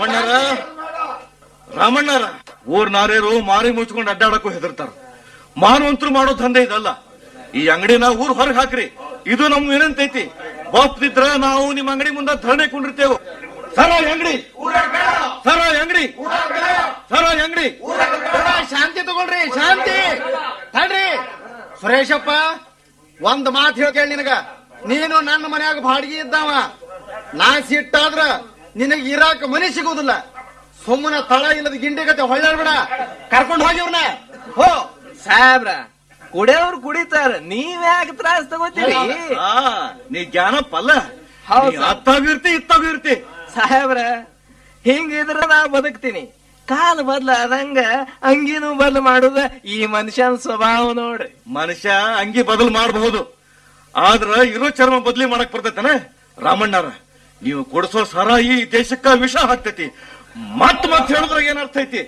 ರಾಮಣ್ಣರ ರಾಮಣ್ಣರ ಊರ್ ನಾರೇರು ಮಾರಿ ಮುಚ್ಕೊಂಡು ಅಡ್ಡಾಡಕ್ಕೂ ಹೆದರ್ತಾರ ಮಾನವಂತರು ಮಾಡೋ ದಂಧೆ ಇದಲ್ಲ ಈ ಅಂಗಡಿನ ಊರ್ ಹೊರಗೆ ಹಾಕ್ರಿ ಇದು ನಮ್ ವಿನಂತೈತಿ ಒಪ್ದಿದ್ರ ನಾವು ನಿಮ್ ಅಂಗಡಿ ಮುಂದೆ ಧರಣೆ ಕುಂಡಿರ್ತೇವೆ ಸರ ಈ ಅಂಗಡಿ ಸರ ಈ ಅಂಗಡಿ ಸರ ಈ ಅಂಗಡಿ ಶಾಂತಿ ತಗೊಳ್ರಿ ಶಾಂತಿ ತಡ್ರಿ ಸುರೇಶಪ್ಪ ಒಂದ್ ಮಾತು ಹೇಳ್ಕೇಳಿ ನಿನಗ ನೀನು ನನ್ನ ಮನ್ಯಾಗ ಬಾಡಿಗೆ ಇದ್ದಾವ ನಾ ಸಿಟ್ಟಾದ್ರ ನಿನಗ ಇರಾಕ ಮನೆ ಸಿಗುದಿಲ್ಲ ಸುಮ್ಮನೆ ತಳ ಇಲ್ಲದ ಗಿಂಡಿ ಗತೆ ಹೊಳ್ಳಾಡ್ಬೇಡ ಕರ್ಕೊಂಡು ಹೋಗಿವ್ರನ್ನ ಹೋ ಸಾಹೇಬ್ರ ಕುಡಿಯೋರು ಕುಡಿತಾರ ನೀವ್ ಯಾಕೆ ತ್ರಾಸ ತಗೋತೀರಿ ಆ ನೀ ಜ್ಞಾನಪ್ಪ ಅಲ್ಲ ಹೌದ್ ನೀ ಸರ್. ಅತ್ತಾಗೂ ಇರ್ತಿ ಇತ್ತಾಗೂ ಇರ್ತಿ ಸಾಹೇಬ್ರ ಹಿಂಗಿದ್ರ ನಾ ಬದುಕ್ತೀನಿ ಕಾಲ ಬದ್ಲಾದಂಗ ಅಂಗಿನೂ ಬದಲು ಮಾಡುದ ಈ ಮನುಷ್ಯನ ಸ್ವಭಾವ ನೋಡ್ರಿ ಮನುಷ್ಯ ಅಂಗಿ ಬದಲು ಮಾಡಬಹುದು ಆದ್ರ ಇರೋ ಚರ್ಮ ಬದ್ಲಿ ಮಾಡಕ್ ಬರ್ತೈತನ ರಾಮಣ್ಣರ ನೀವು ಕೊಡಿಸೋ ಸರ ಈ ದೇಶಕ್ಕ ವಿಷ ಹಾಕ್ತೈತಿ ಮತ್ ಮತ್ ಹೇಳಿದ್ರಾಗ ಏನ್ ಅರ್ಥ ಐತಿ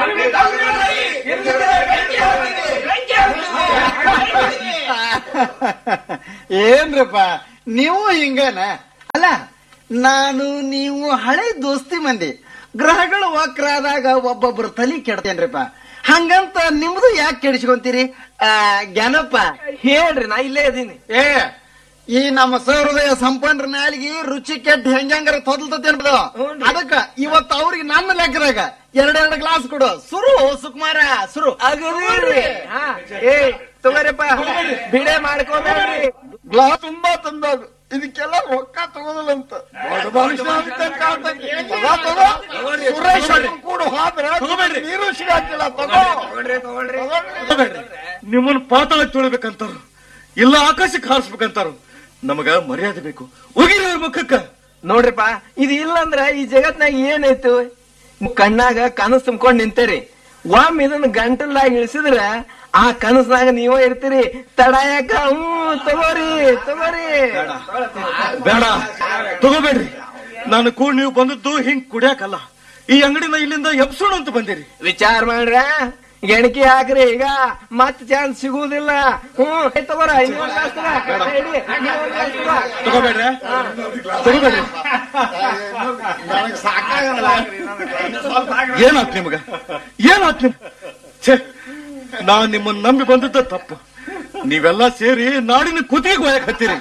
ಏನ್ರಪ್ಪ ನೀವು ಹಿಂಗನ ಅಲ್ಲ ನಾನು ನೀವು ಹಳೆ ದೋಸ್ತಿ ಮಂದಿ ಗ್ರಹಗಳು ವಕ್ರಾದಾಗ ಒಬ್ಬೊಬ್ರು ತಲಿ ಕೆಡ್ತೇನ್ರಿಪ್ಪ ಹಂಗಂತ ನಿಮ್ದು ಯಾಕೆ ಕೆಡಿಸ್ಕೊಂತೀರಿ ಆ, ಜ್ಞಾನಪ್ಪ ಹೇಳ್ರಿ ನಾ ಇಲ್ಲೇ ಇದೀನಿ ಏ ಈ ನಮ್ಮ ಸಹೃದಯ ಸಂಪನ್ನರ ನಾಲಿಗೆ ರುಚಿ ಕೆಟ್ಟ ಹೆಂಗಂಗಾರ ತೊದಲ್ತತಿ ಅನ್ಬದು ಹ್ಞೂನ್ರಿ. ಅದಕ್ಕ ಇವತ್ತು ಅವ್ರಿಗೆ ನನ್ನ ಲೆಕ್ಕದಾಗ ಎರಡೆರಡು ಗ್ಲಾಸ್ ಕೊಡು ಸುರು ಸುಕುಮಾರ ಸುರು ಅಗದಿ ಹಾ ಏ ತಗೋರಪ್ಪ ಬಿಡೆ ಮಾಡ್ಕೋಬೇಡ್ರಿ ಗ್ಲಾಸ್ ತುಂಬಾ ತಂದಾಗ ಇದಕ್ಕೆಲ್ಲ ರೊಕ್ಕ ತಗೋದಿಲ್ಲ ಅಂತ ದೊಡ್ಡ ಮನುಷ್ಯ ಅಂತ ಕಾಣ್ತೈತಿ. ತಗೋ, ತಗೋ. ಸುರೇಶ್ ಅವ್ರು ಕೂಡ ಹೋದ್ರ ತಗೋಬೇಡ್ರಿ. ನೀರು ಸಿಗಂತಿಲ್ಲ ತಗೋ ತಗೋಬೇಡ್ರಿ. ನಿಮ್ಮನ್ನ ಪಾತಾಳ ತುಳಿಬೇಕಂತಾರ ಇಲ್ಲ ಆಕಾಶಕ್ಕೆ ಹಾರಿಸ್ಬೇಕಂತಾರ ನಮಗ ಮರ್ಯಾದೆ ಬೇಕು ಹೋಗಿರಿ ಅವ್ರ ಮುಖಕ್ಕ ನೋಡ್ರಿಪ್ಪ ಇದು ಇಲ್ಲಂದ್ರ ಈ ಜಗತ್ನಾಗ ಏನೈತು ಕಣ್ಣಾಗ ಕನಸು ತುಂಬ್ಕೊಂಡ್ ನಿಂತೇರಿ ಒಮ್ಮೆ ಇದನ್ನ ಗಂಟಲ್ದಾಗ ಇಳಿಸಿದ್ರ ಆ ಕನಸ್ನಾಗ ನೀವೇ ಇರ್ತೀರಿ ತಡ ಯಾಕ ಹ್ಮ್ ತಗೋರಿ ತಗೋರಿ ಬೇಡ ತಗೋಬೇಡ್ರಿ ನಾನು ಕೂಡ ನೀವು ಬಂದದ್ದು ಹಿಂಗ್ ಕುಡಿಯಾಕಲ್ಲ ಈ ಅಂಗಡಿನ ಇಲ್ಲಿಂದ ಎಬ್ಸೋಣ ಅಂತ ಬಂದಿರಿ ವಿಚಾರ ಮಾಡ್ರ ಗೆಣಕಿ ಹಾಕ್ರಿ ಈಗ ಮತ್ ಚಾನ್ಸ್ ಸಿಗುವುದಿಲ್ಲ ಹ್ಮ್ ಏ ತಗೋರ ಇನ್ನೊಂದ್ glass ತಗೋ. ಏ, ಇಡಿ, ಇನ್ನೊಂದ್ glass ತಗೋ. ತಗೋಬೇಡ್ರಿ ತಗೋಬೇಡ್ರಿ ನನಗೆ ಸಾಕಾಗಲ್ಲ ಏನಾತ್ ನಿಮಗ ಏನಾತ್ ನಿಮ್ ಛೇ ನಾನ್ ನಿಮ್ಮನ್ನ ನಂಬಿ ಬಂದದ್ದ ತಪ್ಪು ನೀವೆಲ್ಲ ಸೇರಿ ನಾಡಿನ ಕುತ್ತಿಗೆ ಹೋಯಕ್ ಹತ್ತೀರಿ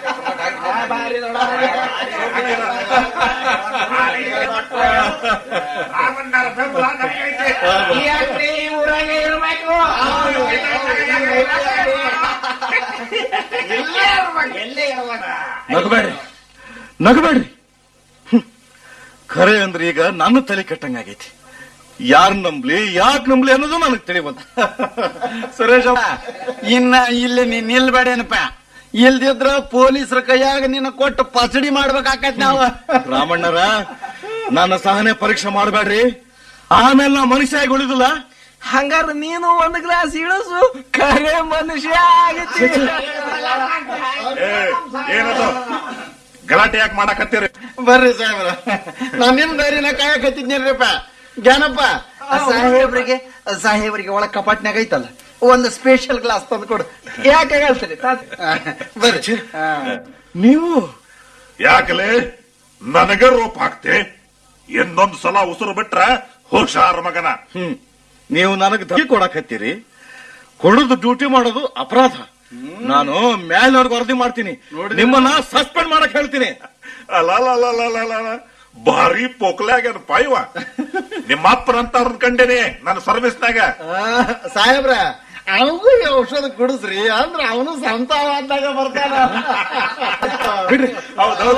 ಈ ಅಂಗ್ಡಿ ಊರಾಗೆ ಇರ್ಬೇಕು. ನಗಬೇಡ್ರಿ ನಗಬೇಡ್ರಿ ಹ್ಮ್. ಖರೆ ಅಂದ್ರೆ ಈಗ ನನ್ನ ತಲೆ ಕೆಟ್ಟಂಗಾಗೈತಿ ಯಾರ್ ನಂಬ್ಲಿ ಯಾಕ್ ನಂಬ್ಲಿ ಅನ್ನೋದು ನನಗ್ ತಿಳಿಬಂತ ಸುರೇಶಪ್ಪ ಇನ್ನ ಇಲ್ಲಿ ನೀನ್ ನಿಲ್ಬೇಡೇನಪ್ಪ ಇಲ್ದಿದ್ರ ಪೊಲೀಸರ ಕೈಯಾಗ ನಿನ್ನ ಕೊಟ್ಟು ಪಚಡಿ ಮಾಡ್ಬೇಕಾಕತ್ ನಾವು ರಾಮಣ್ಣರ ನನ್ನ ಸಹನೆ ಪರೀಕ್ಷೆ ಮಾಡಬೇಡ್ರಿ ಆಮೇಲೆ ನಾ ಮನುಷ್ಯ ಆಗಿ ಉಳಿದಿಲ್ಲ ಹಂಗಾರ ನೀನು ಒಂದ್ ಗ್ಲಾಸ್ ಇಳಿಸು ಖರೆ ಮನುಷ್ಯ ಆಗತಿ ಏನದು ಗಲಾಟೆ ಯಾಕೆ ಮಾಡಕತ್ತೀರಿ ಬರ್ರಿ ಸಾಹೇಬ್ರ ನಾನ್ ನಿಮ್ ದಾರಿನ ಕಾಯಕತ್ತಿದ್ನೇನ್ರಿಪ್ಪ ಜ್ಞಾನಪ್ಪ ಸಾಹೇಬ್ರಿಗೆ ಸಾಹೇಬ್ರಿಗೆ ಒಳಗ್ ಕಪಾಟ್ನಾಗ ಐತಲ್ಲ ಒಂದು ಸ್ಪೆಷಲ್ ಗ್ಲಾಸ್ ತಂದು ಕೊಡು ಯಾಕೆ ಹೇಳ್ತೀರಿ ಬರ್ರಿ ಹಾ. ನೀವು ಯಾಕಲೆ ನನಗ ರೋಪ್ ಹಾಕ್ತೆ ಇನ್ನೊಂದ್ ಸಲ ಉಸಿರು ಬಿಟ್ರ ಹುಷಾರ್ ಮಗನ ಹ್ಮ್ ನೀವು ನನಗೆ ಧಮಕಿ ಕೊಡಕ್ ಹತ್ತೀರಿ ಕೊಡೋದು ಡ್ಯೂಟಿ ಮಾಡೋದು ಅಪರಾಧ ನಾನು ಮೇಲ್ನವ್ರಿಗೆ ವರದಿ ಮಾಡ್ತೀನಿ ನಿಮ್ಮನ್ನ ಸಸ್ಪೆಂಡ್ ಮಾಡಕ್ ಹೇಳ್ತೀನಿ ಅಲ್ಲ ಭಾರಿ ಪೋಕ್ಲಾಗ್ಯಾನ ಪಾಯ್ವ ನಿಮ್ಮ ಅಪ್ಪನಂತ ಕಂಡೇನೆ ನನ್ನ ಸರ್ವಿಸ್ನಾಗ ಆ, ಸಾಹೇಬ್ರ ಅವನಿಗೂ ಈ ಔಷಧ ಕುಡಿಸ್ರಿ ಅಂದ್ರ ಅವನು ಸಂತಾವಾದಾಗ ಬರ್ತಾನ ಬಿಡ್ರಿ ಹೌದೌದು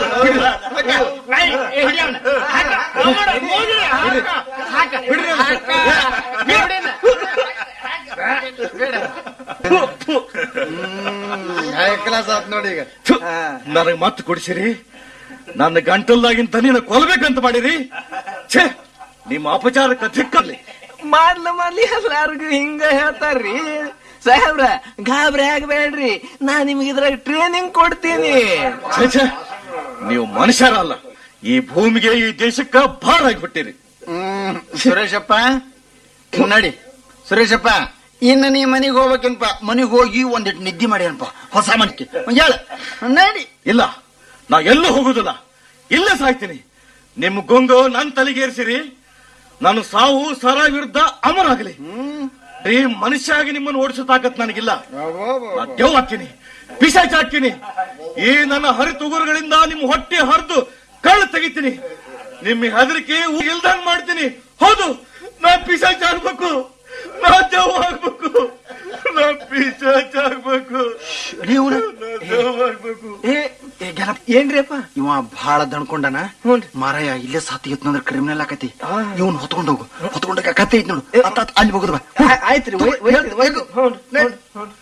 ಕ್ಲಾಸ್ ಆತ್ ನೋಡಿ ಈಗ ನನಗ್ ಮತ್ತೆ ಕೊಡಿಸಿರಿ ನನ್ನ ಗಂಟಲ್ದಾಗಿಂತ ನೀನು ಕೊಲ್ಬೇಕಂತ ಮಾಡಿರಿ ಛೇ ನಿಮ್ಮ ಅಪಚಾರಕ್ಕೆ ಧಿಕ್ಕರ್ಲಿ ಮಾಡ್ಲ ಮಾಡ್ಲಿ ಎಲ್ಲಾರ್ಗು ಹಿಂಗ ಹೇಳ್ತಾರ್ರಿ ಸಾಹೇಬ್ರ ಗಾಬರಿ ಆಗ್ಬೇಡ್ರಿ ನಾ ನಿಮ್ಗೆ ಇದ್ರಾಗ ಟ್ರೈನಿಂಗ್ ಕೊಡ್ತೀನಿ ಛೇ ಛೇ ನೀವು ಮನುಷ್ಯರಲ್ಲ ಈ ಭೂಮಿಗೆ ಈ ದೇಶಕ್ಕ ಭಾರ ಆಗಿಬಿಟ್ಟಿರಿ ಹ್ಮ್ ಸುರೇಶಪ್ಪ ನಡಿ ಸುರೇಶಪ್ಪ ಇನ್ನ ನೀ ಮನಿಗ್ ಹೋಗ್ಬೇಕೇನಪ್ಪ ಮನಿಗ್ ಹೋಗಿ ಒಂದಿಟ್ಟು ನಿದ್ದೆ ಮಾಡ್ಯಾನಪ್ಪ ಹೊಸ ಮನಿಗೆ ಹೇಳ ನಡಿ ಇಲ್ಲ ನಾ ಎಲ್ಲೂ ಹೋಗುದಿಲ್ಲ ಇಲ್ಲೇ ಸಾಯ್ತೀನಿ ನಿಮ್ ಗೊಂಗು ನನ್ ತಲೆಗೇರಿಸಿರಿ ನನ್ನ ಸಾವು ಸರ ವಿರುದ್ಧ ಅಮರಾಗಲಿ ಈ ಮನುಷ್ಯ ಆಗಿ ನಿಮ್ಮನ್ನು ಓಡಿಸೋ ತಾಕತ್ ನನಗಿಲ್ಲ ನಾ ದೇವ್ ಹಾಕ್ತೀನಿ ಪಿಶಾಚ ಹಾಕ್ತೀನಿ ಈ ನನ್ನ ಹರಿತುಗುರುಗಳಿಂದ ನಿಮ್ಮ ಹೊಟ್ಟೆ ಹರಿದು ಕಳ್ಳು ತೆಗಿತೀನಿ ನಿಮ್ಮ ಹೆದರಿಕೆ ಇಲ್ದಂಗ್ ಮಾಡ್ತೀನಿ ಹೌದು ನಾ ಪಿಶಾಚ ಆಗ್ಬೇಕು ನಾ ದೇವ್ ಆಗ್ಬೇಕು ನಾ ಪಿಶಾಚ ಆಗ್ಬೇಕು ನೀವು ನಾ ದೇವ್ ಆಗ್ಬೇಕು ಏ ಏ ಗೆಳಪ್ ಏನ್ರಿಪ್ಪ ಇವ ಬಹಳ ದಣ್ಕೊಂಡನ ಹ್ಞೂನ್ರಿ. ಮಾರಾಯ ಇಲ್ಲೇ ಸಾತಿ ಅಂದ್ರೆ ಕ್ರಿಮಿನಲ್ ಆಕತಿ ಆ. ಇವನ್ ಹೊತ್ಕೊಂಡ್ ಹೋಗು ಹೊತ್ಕೊಂಡಾಗ ಕತ್ತೆ ಐತ್ ನೋಡು ಅತ್ತ ಅತ್ತ ಅಲ್ಲಿ ಹೋಗುದು ಬಾ ಆ- ಆಯ್ತ್ರಿ ಒಯ್- ಒಯ್ತೀನಿ, ಒಯ್ತೀನಿ. ಹ್ಞೂನ್ರಿ, ಹ್ಞೂನ್ರಿ, ಹ್ಞೂನ್ರಿ.